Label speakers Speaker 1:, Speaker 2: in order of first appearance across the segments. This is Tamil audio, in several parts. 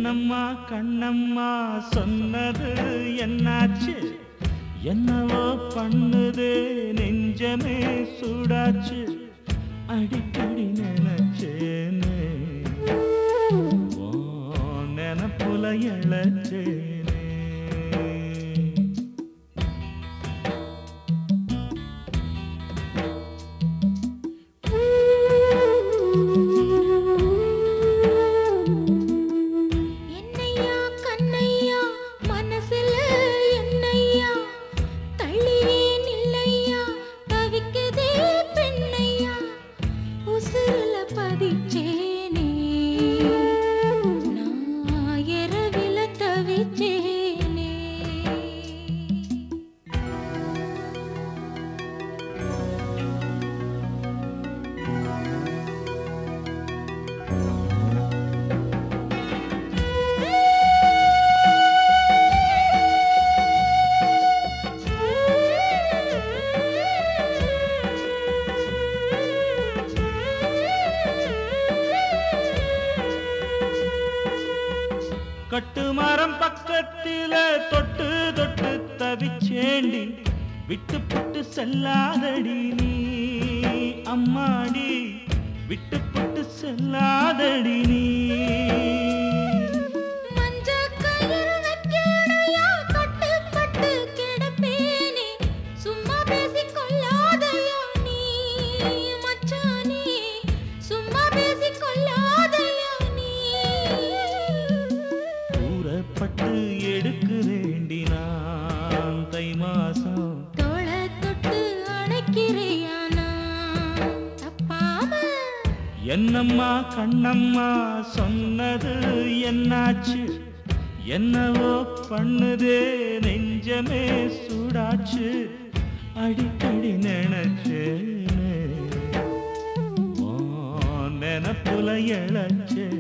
Speaker 1: என்னம்மா கண்ணம்மா சொன்னது என்னாச்சு என்னவோ பண்ணுது நெஞ்சமே சூடாச்சு அடிக்கடி நினைச்சேனே ஓ நினப்புல இழச்சேனே
Speaker 2: என்னையா கண்ணையா மனசுல என்னையா தள்ளியே நில்லையா தவிக்குதே பெண்ணையா உசுருல பதிச்சேனே நான் இரவில தவிச்சேனே
Speaker 1: கட்டுமரம் பக்கத்தில தொட்டு தொட்டு தவிச்சேண்டி விட்டு புட்டு செல்லாதடி நீ அம்மாடி விட்டு புட்டு செல்லாதடி நீ
Speaker 2: மஞ்ச கயிறு வைக்கணையா கட்டுப்பட்டு கிடப்பேனே சும்மா பேசிக் கொள்ளாதையா நீ மச்சானே சும்மா பேசிக் கொள்ளாதையா நீ
Speaker 1: கூறப்பட்டு எடுக்கிறேண்டி நான் தை மாசம்
Speaker 2: தோள தொட்டு அணைக்கிறியா நான் தப்பாம
Speaker 1: என்னம்மா கண்ணம்மா சொன்னது என்னாச்சு என்னவோ பண்ணுதே நெஞ்சமே சூடாச்சு அடிக்கடி நினைச்சேனே ஓ நினப்புல இழச்சேனே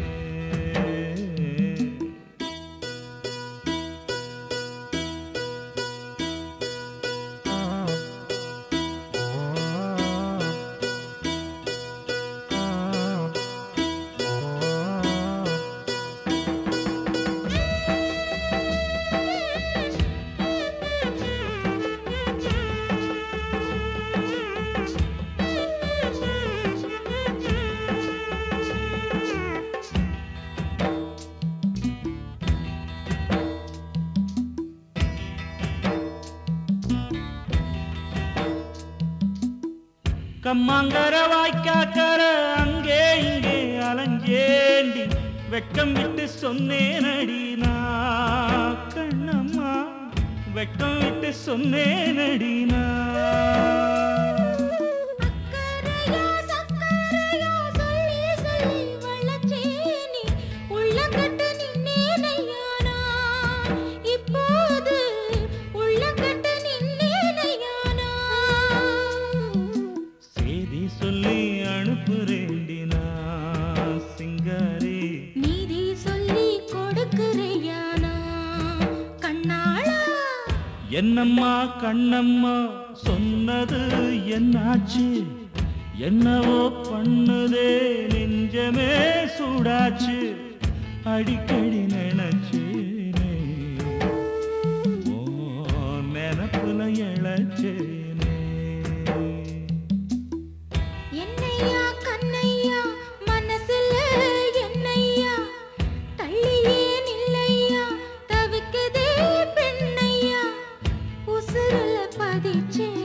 Speaker 1: கம்மாங்கர வாய்க்காக்கர அங்கே இங்கே அலைஞ்சேண்டி வெட்கம் விட்டு சொன்னேனடி நான் கண்ணம்மா வெட்கம் விட்டு சொன்னேனடி நான்
Speaker 2: அக்கறையா சக்கரையா சொல்லி சொல்லி வளச்சேனி உள்ளங்கட்டு நின்னேனையா நான் இப்போது உள்ளங்கட்டு நின்னேனையா நான்
Speaker 1: செய்தி சொல்லி அனுப்புறேண்டி நான் சிங்காரி
Speaker 2: நீதி சொல்லி கொடுக்கிறையா நான் கண்ணாளா
Speaker 1: என்னம்மா கண்ணம்மா சொன்னது என்னாச்சு என்னவோ பண்ணுதே நெஞ்சமே சூடாச்சு அடிக்கடி நினைச்சேனே ஓ நினப்புல இழச்சேனே
Speaker 2: என்னையா கண்ணையா மனசுல என்னையா தள்ளியே நில்லையா தவிக்குதே பெண்ணையா உசுருல பதிச்சே